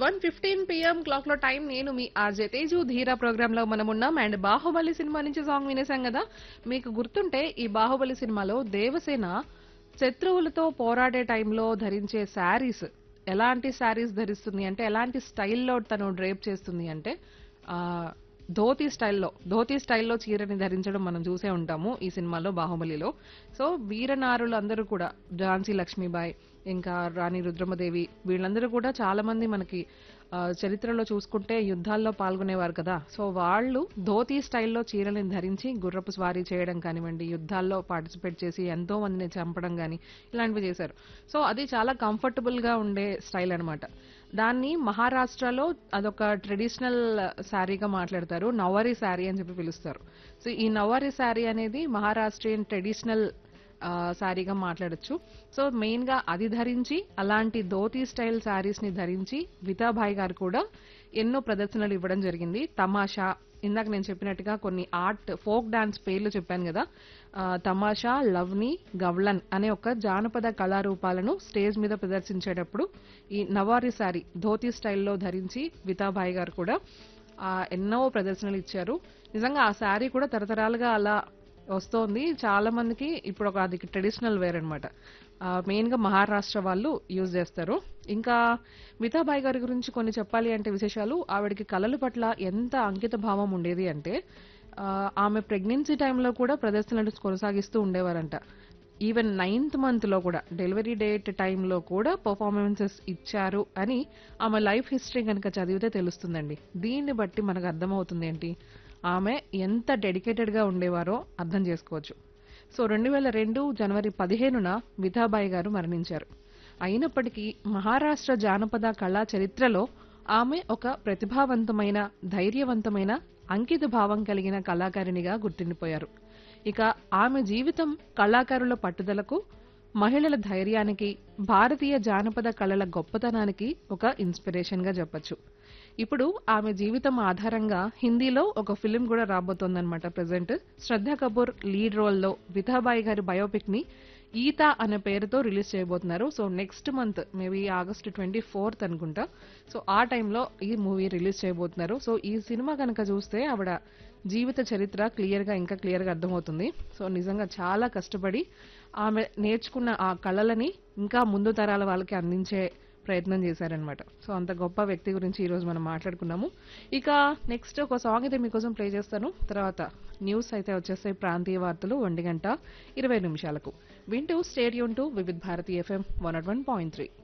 one fifteen PM clock లో time నేను మీ ఆర్జే తేజు ధీరా ప్రోగ్రామ్ లో మనం ఉన్నాం అండ్ బాహుబలి సినిమా నుంచి సాంగ్ వినేసాం కదా మీకు గుర్తుంటే ఈ బాహుబలి సినిమాలో దేవసేన శత్రువులతో పోరాడే టైంలో ధరించే శారీస్ ఎలాంటి శారీస్ ధరిస్తుంది అంటే ఎలాంటి స్టైల్లో తను డ్రేప్ చేస్తుంది అంటే ఆ ధోతి స్టైల్లో ధోతి స్టైల్లో చీరని ధరించడం మనం చూసే ఉంటాము ఈ సినిమాలో బాహుబలిలో సో వీరనారులు అందరూ కూడా ఝాన్సీ లక్ష్మీబాయి ఇంకా రాణి రుద్రమదేవి వీళ్ళందరూ కూడా చాలా మంది మనకి ఆ, చరిత్రలో చూసుకుంటే యుద్ధాల్లో పాల్గొనేవారు కదా సో వాళ్ళు ధోతి స్టైల్లో చీరని ధరించి గుర్రపు స్వారీ చేయడం కానివ్వండి యుద్ధాల్లో పార్టిసిపేట్ చేసి ఎంతో మందిని చంపడం కానీ ఇలాంటివి చేశారు సో అది చాలా కంఫర్టబుల్ గా ఉండే స్టైల్ అన్నమాట దాన్ని మహారాష్ట్రలో అదొక ట్రెడిషనల్ శారీగా మాట్లాడతారు నవారీ శారీ అని చెప్పి పిలుస్తారు సో ఈ నవారీ శారీ అనేది మహారాష్ట్రియన్ ట్రెడిషనల్ శారీగా మాట్లాడొచ్చు సో మెయిన్ గా అది ధరించి అలాంటి ధోతీ స్టైల్ శారీస్ ని ధరించి వితాభాయ్ గారు కూడా ఎన్నో ప్రదర్శనలు ఇవ్వడం జరిగింది తమాషా ఇందాక నేను చెప్పినట్టుగా కొన్ని ఆర్ట్ ఫోక్ డాన్స్ పేర్లు చెప్పాను కదా ఆ, తమాషా లవ్ని గవ్లన్ అనే ఒక జానపద కళారూపాలను స్టేజ్ మీద ప్రదర్శించేటప్పుడు ఈ నవారీ శారీ ధోతీ స్టైల్లో ధరించి వితాభాయ్ గారు కూడా ఆ, ఎన్నో ప్రదర్శనలు ఇచ్చారు నిజంగా ఆ శారీ కూడా తరతరాలుగా అలా వస్తోంది చాలా మందికి ఇప్పుడు ఒక అది ట్రెడిషనల్ వేర్ అనమాట మెయిన్ గా మహారాష్ట్ర వాళ్ళు యూజ్ చేస్తారు ఇంకా మితాబాయి గారి గురించి కొన్ని చెప్పాలి అంటే విశేషాలు ఆవిడకి కళల పట్ల ఎంత అంకిత భావం ఉండేది అంటే ఆ, ఆమె ప్రెగ్నెన్సీ టైంలో కూడా ప్రదర్శనలు కొనసాగిస్తూ ఉండేవారంట ఈవెన్ నైన్త్ మంత్ లో కూడా డెలివరీ డేట్ టైంలో కూడా పర్ఫార్మెన్సెస్ ఇచ్చారు అని ఆమె లైఫ్ హిస్టరీ కనుక చదివితే తెలుస్తుందండి దీన్ని బట్టి మనకు అర్థమవుతుంది ఏంటి ఆమె ఎంత డెడికేటెడ్ గా ఉండేవారో అర్థం చేసుకోవచ్చు సో రెండు వేల రెండు జనవరి పదిహేనున విధాబాయి గారు మరణించారు అయినప్పటికీ మహారాష్ట్ర జానపద కళా చరిత్రలో ఆమె ఒక ప్రతిభావంతమైన ధైర్యవంతమైన అంకిత భావం కలిగిన కళాకారిణిగా గుర్తుండిపోయారు ఇక ఆమె జీవితం కళాకారుల పట్టుదలకు మహిళల ధైర్యానికి భారతీయ జానపద కళల గొప్పతనానికి ఒక ఇన్స్పిరేషన్ గా చెప్పొచ్చు ఇప్పుడు ఆమె జీవితం ఆధారంగా హిందీలో ఒక ఫిలిం కూడా రాబోతోందన్నమాట present Shraddha Kapoor lead role లో విధాబాయి గారి బయోపిక్ ని ఈత అనే పేరుతో రిలీజ్ చేయబోతున్నారు so next month maybe August twenty fourth అనుకుంటా సో ఆ టైంలో ఈ మూవీ రిలీజ్ చేయబోతున్నారు సో ఈ సినిమా కనుక చూస్తే ఆవిడ జీవిత చరిత్ర క్లియర్ గా ఇంకా క్లియర్ గా అర్థమవుతుంది సో నిజంగా చాలా కష్టపడి ఆమె నేర్చుకున్న ఆ కళలని ఇంకా ముందు తరాల వాళ్ళకి అందించే ప్రయత్నం చేశారనమాట సో అంత గొప్ప వ్యక్తి గురించి ఈ రోజు మనం మాట్లాడుకున్నాము ఇక నెక్స్ట్ ఒక సాంగ్ అయితే మీకోసం ప్లే చేస్తాను తర్వాత న్యూస్ అయితే వచ్చేస్తాయి ప్రాంతీయ వార్తలు ఒంటి గంట ఇరవై నిమిషాలకు వింటూ stadium to Vividh Bharati FM one one point three